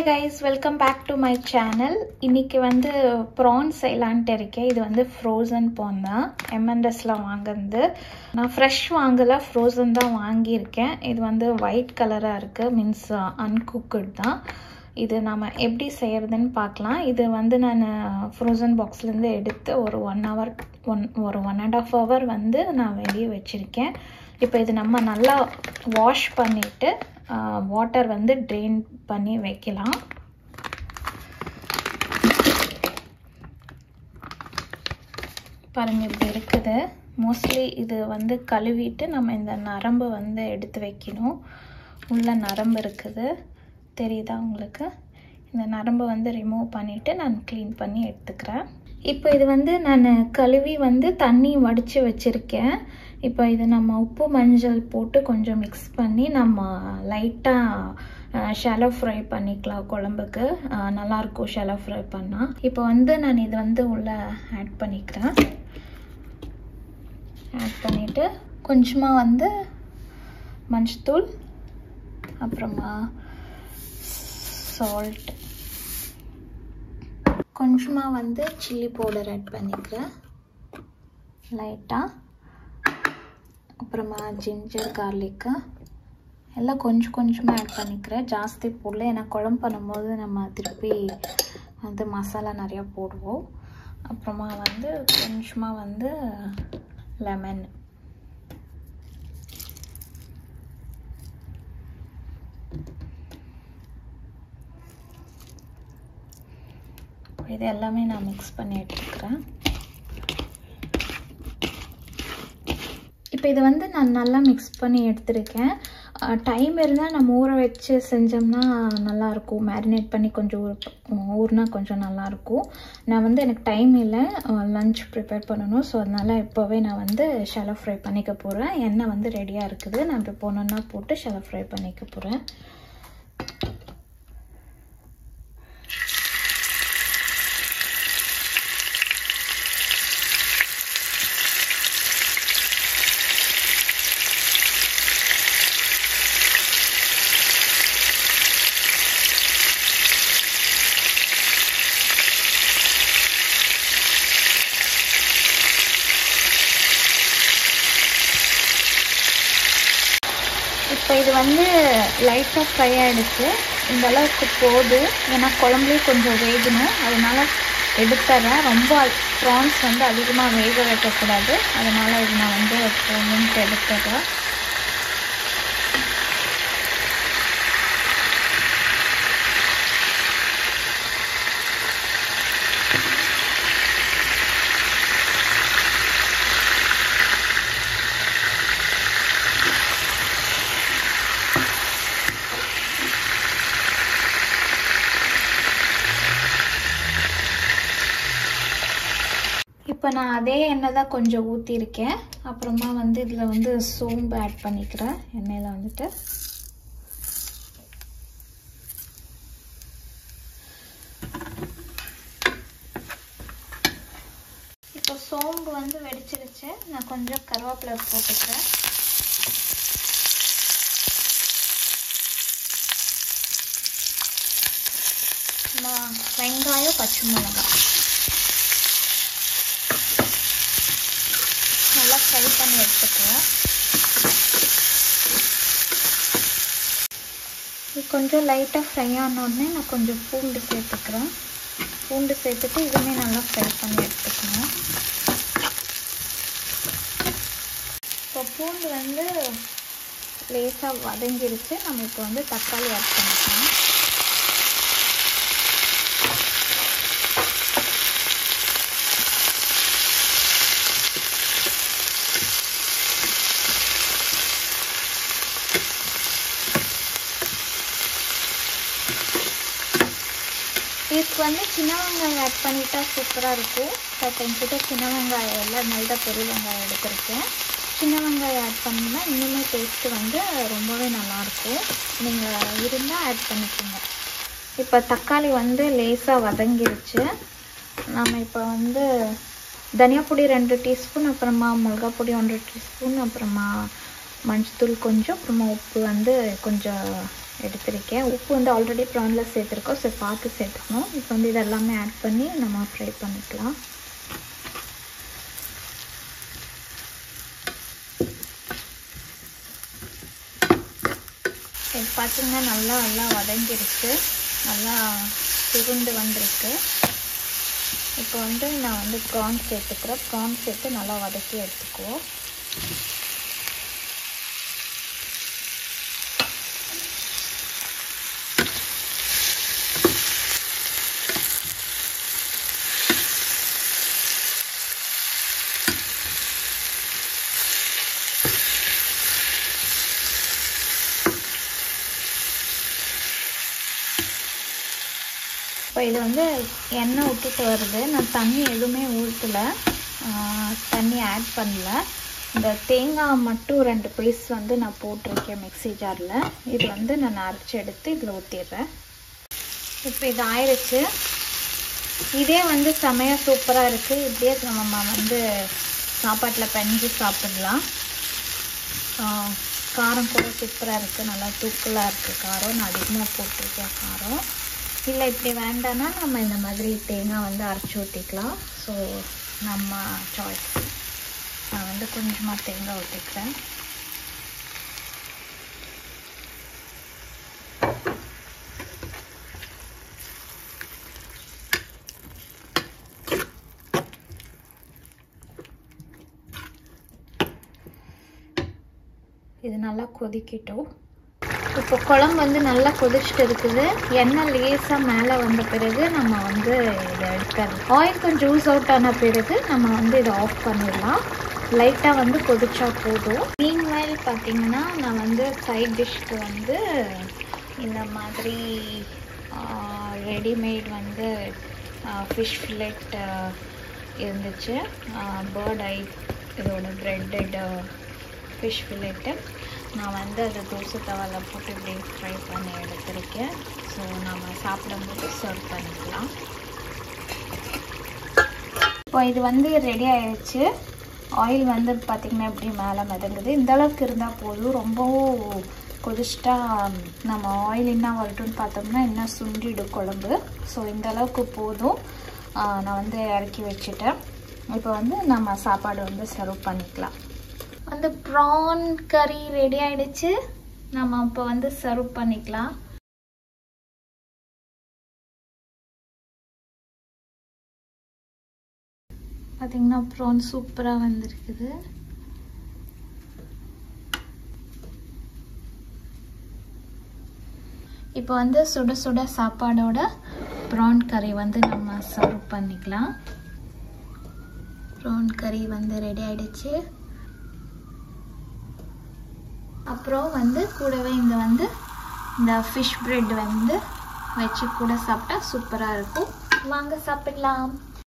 guys welcome back to my channel இன்னைக்கு வந்து PRAN செய்யலான்ட்டு இருக்கேன் இது வந்து ஃப்ரோசன் ப்ரான் தான் எம்என்எஸில் வாங்குறது நான் ஃப்ரெஷ் வாங்கலை ஃப்ரோசன் தான் வாங்கியிருக்கேன் இது வந்து ஒயிட் கலராக இருக்குது மீன்ஸ் அன்குக்குட் தான் இது நம்ம எப்படி செய்கிறதுன்னு பார்க்கலாம் இது வந்து நான் ஃப்ரோசன் பாக்ஸ்லேருந்து எடுத்து ஒரு ஒன் ஹவர் ஒன் ஒரு ஒன் அண்ட் ஆஃப் ஹவர் வந்து நான் வெளியே வச்சுருக்கேன் இப்போ இது நம்ம நல்லா வாஷ் பண்ணிவிட்டு வாட்டர் வந்து ட்ரெயின் பண்ணி வைக்கலாம் பாருங்கள் இப்படி இருக்குது மோஸ்ட்லி இது வந்து கழுவிட்டு நம்ம இந்த நரம்பு வந்து எடுத்து வைக்கணும் உள்ள நரம்பு இருக்குது தெரியுதா உங்களுக்கு இந்த நரம்பு வந்து ரிமூவ் பண்ணிவிட்டு நான் க்ளீன் பண்ணி எடுத்துக்கிறேன் இப்போ இது வந்து நான் கழுவி வந்து தண்ணி வடித்து வச்சுருக்கேன் இப்போ இது நம்ம உப்பு மஞ்சள் போட்டு கொஞ்சம் மிக்ஸ் பண்ணி நம்ம லைட்டாக ஷெலோ ஃப்ரை பண்ணிக்கலாம் குழம்புக்கு நல்லாயிருக்கும் ஷெலோ ஃப்ரை பண்ணால் இப்போ வந்து நான் இது வந்து உள்ளே ஆட் பண்ணிக்கிறேன் ஆட் பண்ணிவிட்டு கொஞ்சமாக வந்து மஞ்சத்தூள் அப்புறமா சால்ட் கொஞ்சமாக வந்து சில்லி பவுடர் ஆட் பண்ணிக்கிறேன் லைட்டாக அப்புறமா ஜிஞ்சர் கார்லிக்கு எல்லாம் கொஞ்சம் கொஞ்சமாக ஆட் பண்ணிக்கிறேன் ஜாஸ்தி போடல ஏன்னா குழம்பு பண்ணும்போது நம்ம திருப்பி வந்து மசாலா நிறையா போடுவோம் அப்புறமா வந்து கொஞ்சமாக வந்து லெமன் இது எல்லாமே நான் மிக்ஸ் பண்ணி எடுத்துக்கிறேன் இப்போ இது வந்து நான் நல்லா மிக்ஸ் பண்ணி எடுத்துருக்கேன் டைம் இருந்தால் நம்ம ஊற வச்சு செஞ்சோம்னா நல்லாயிருக்கும் மேரினேட் பண்ணி கொஞ்சம் ஊற ஊறினா கொஞ்சம் நல்லாயிருக்கும் நான் வந்து எனக்கு டைம் இல்லை லஞ்ச் ப்ரிப்பேர் பண்ணணும் ஸோ அதனால் இப்போவே நான் வந்து ஷெலோ ஃப்ரை பண்ணிக்க போகிறேன் எண்ணெய் வந்து ரெடியாக இருக்குது நான் இப்போ போனோன்னா போட்டு ஷெலோ ஃப்ரை பண்ணிக்க போகிறேன் இப்போ இது வந்து லைட்டாக ஃப்ரை ஆகிடுச்சு இந்த அளவுக்கு போகுது ஏன்னா குழம்புலேயே கொஞ்சம் வேகணும் அதனால் எடுத்துறேன் ரொம்ப ப்ரான்ஸ் வந்து அதிகமாக வேக வைக்கக்கூடாது அதனால் இது நான் வந்து போகணுன்ட்டு எடுத்துறேன் இப்போ நான் அதே எண்ணெய் தான் கொஞ்சம் ஊற்றிருக்கேன் அப்புறமா வந்து இதில் வந்து சோம்பு ஆட் பண்ணிக்கிறேன் எண்ணெயில் வந்துட்டு இப்போ சோம்பு வந்து வெடிச்சிருச்சு நான் கொஞ்சம் கருவேப்பிலை போட்டுக்கிறேன் வெங்காயம் பச்சை மிளகாய் நல்லா ஃப்ரை பண்ணி எடுத்துக்குவோம் இது கொஞ்சம் லைட்டாக ஃப்ரை ஆனோடனே நான் கொஞ்சம் பூண்டு சேர்த்துக்கிறேன் பூண்டு சேர்த்துட்டு இதுவுமே நல்லா ஃப்ரை பண்ணி எடுத்துக்கணும் இப்போ பூண்டு வந்து லேசாக வதங்கிருச்சு நம்ம இப்போ வந்து தக்காளி ஆட் பண்ணிக்கலாம் இதுக்கு வந்து சின்ன வெங்காயம் ஆட் பண்ணிட்டா சூப்பராக இருக்கும் பட் என்கிட்ட சின்ன வெங்காயம் எல்லாம் நல்ல பெரிய வெங்காயம் எடுத்திருக்கேன் சின்ன வெங்காயம் ஆட் பண்ணினா இன்னுமே டேஸ்ட்டு வந்து ரொம்பவே நல்லாயிருக்கும் நீங்கள் இருந்தால் ஆட் பண்ணிக்கோங்க இப்போ தக்காளி வந்து லேசாக வதங்கிருச்சு நம்ம இப்போ வந்து தனியாப்பொடி ரெண்டு டீஸ்பூன் அப்புறமா மிளகா பொடி ஒன்றரை டீஸ்பூன் அப்புறமா மஞ்சத்தூள் கொஞ்சம் அப்புறமா உப்பு வந்து கொஞ்சம் எடுத்திருக்கேன் உப்பு வந்து ஆல்ரெடி ப்ரானில் சேர்த்துருக்கோம் ஸோ பார்த்து சேர்த்துக்கணும் இப்போ வந்து இதெல்லாமே ஆட் பண்ணி நம்ம ஃப்ரை பண்ணிக்கலாம் இது பார்த்திங்கன்னா நல்லா நல்லா வதங்கிருச்சு நல்லா சுருண்டு வந்திருக்கு இப்போ வந்து நான் வந்து ப்ரான் சேர்த்துக்கிறேன் ப்ரான் சேர்த்து நல்லா வதக்கி எடுத்துக்குவோம் இப்போ இது வந்து எண்ணெய் விட்டுட்டு வருது நான் தண்ணி எதுவுமே ஊற்றலை தண்ணி ஆட் பண்ணல இந்த தேங்காய் மட்டும் ரெண்டு பீஸ் வந்து நான் போட்டிருக்கேன் மிக்சி ஜாரில் இது வந்து நான் அரைச்சி எடுத்து இதில் ஊற்றிடுறேன் இப்போ இது ஆயிடுச்சு இதே வந்து செமையாக சூப்பராக இருக்குது இப்படியே நம்ம வந்து சாப்பாட்டில் பெஞ்சு சாப்பிடலாம் காரம் கூட சூப்பராக இருக்குது நல்லா தூக்கலாக இருக்குது காரம் நான் அதிகமாக போட்டிருக்கேன் காரம் இல்லை இப்படி வேண்டாம்னா நம்ம இந்த மாதிரி தேங்காய் வந்து அரைச்சி ஊற்றிக்கலாம் ஸோ நம்ம சாய்ஸ் நான் வந்து கொஞ்சமாக தேங்காய் ஊற்றிக்கிறேன் இது நல்லா கொதிக்கட்டும் இப்போ குழம்பு வந்து நல்லா கொதிச்சுட்டு இருக்குது எண்ணெய் லேசாக மேலே வந்த பிறகு நம்ம வந்து இதை எடுத்துடலாம் ஆயில் கொஞ்சம் ஜூஸ் அவுட் ஆன பிறகு நம்ம வந்து இதை ஆஃப் பண்ணிடலாம் லைட்டாக வந்து கொதிச்சா போதும் மீன்வைல் பார்த்தீங்கன்னா நான் வந்து சைட் டிஷ்க்கு வந்து இந்த மாதிரி ரெடிமேட் வந்து ஃபிஷ் ஃபில்லெட் இருந்துச்சு பேர்ட் ஐ இதோட ப்ரெட்டட் ஃபிஷ் ஃபில்லெட்டு நான் வந்து அதை தோசை தவாவில் போட்டு இப்படி ஃப்ரை பண்ணி எடுத்திருக்கேன் ஸோ நம்ம சாப்பிடும்போது சர்வ் பண்ணிக்கலாம் இப்போ இது வந்து ரெடி ஆயிடுச்சு ஆயில் வந்து பார்த்திங்கன்னா எப்படி மேலே மிதங்குது இந்த அளவுக்கு இருந்தால் போதும் ரொம்பவும் கொதிச்சிட்டா நம்ம ஆயில் என்ன வரட்டும்னு பார்த்தோம்னா இன்னும் சுண்டிடும் குழம்பு ஸோ இந்த அளவுக்கு போதும் நான் வந்து இறக்கி வச்சுட்டேன் இப்போ வந்து நம்ம சாப்பாடு வந்து சர்வ் பண்ணிக்கலாம் வந்து ப்ரான் கறி ரெடி ஆயிடுச்சு நம்ம இப்போ வந்து சர்வ் பண்ணிக்கலாம் பார்த்தீங்கன்னா ப்ரான் சூப்பராக வந்திருக்குது இப்போ வந்து சுட சுட சாப்பாடோட ப்ரான் கறி வந்து நம்ம சர்வ் பண்ணிக்கலாம் ப்ரான் கறி வந்து ரெடி ஆயிடுச்சு அப்புறம் வந்து கூடவே இங்கே வந்து இந்த ஃபிஷ் பிரெட் வந்து வச்சு கூட சாப்பிட்டா சூப்பராக இருக்கும் வாங்க சாப்பிடலாம்